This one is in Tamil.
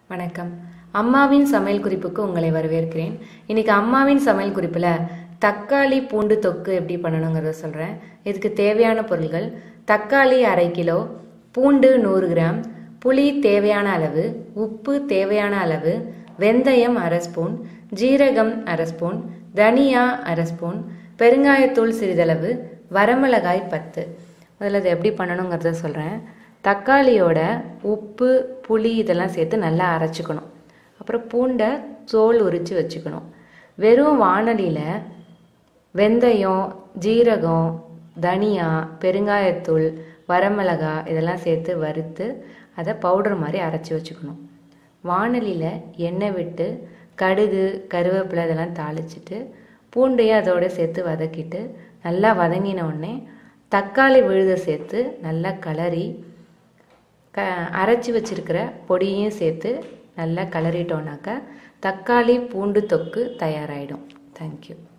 வணக்கம் அம்மாவின் சமையல் குறிப்புக்கு உங்களை வரவேற்கிறேன் இன்னைக்கு அம்மாவின் சமையல் குறிப்பில் தக்காளி பூண்டு தொக்கு எப்படி பண்ணணுங்கிறத சொல்கிறேன் இதுக்கு தேவையான பொருள்கள் தக்காளி அரை கிலோ பூண்டு நூறு கிராம் புளி தேவையான அளவு உப்பு தேவையான அளவு வெந்தயம் அரை ஸ்பூன் ஜீரகம் அரை ஸ்பூன் தனியா அரை ஸ்பூன் பெருங்காயத்தூள் சிறிதளவு வரமிளகாய் பத்து முதல்ல இதை எப்படி பண்ணணுங்கிறத சொல்கிறேன் தக்காளியோட உப்பு புளி இதெல்லாம் சேர்த்து நல்லா அரைச்சிக்கணும் அப்புறம் பூண்டை தோல் உரித்து வச்சுக்கணும் வெறும் வானலியில் வெந்தயம் ஜீரகம் தனியா பெருங்காயத்தூள் வரமிளகாய் இதெல்லாம் சேர்த்து வறுத்து அதை பவுடர் மாதிரி அரைச்சி வச்சுக்கணும் வானலியில் எண்ணெய் விட்டு கடுகு கருவேப்பிலை இதெல்லாம் தாளிச்சிட்டு பூண்டையும் அதோட சேர்த்து வதக்கிட்டு நல்லா வதங்கின உடனே தக்காளி விழுத சேர்த்து நல்லா கலரி க அரைச்சி வச்சிருக்கிற பொடியும் சேர்த்து நல்லா கலரிட்டோன்னாக்கா தக்காளி பூண்டு தொக்கு தயாராகிடும் தேங்க்யூ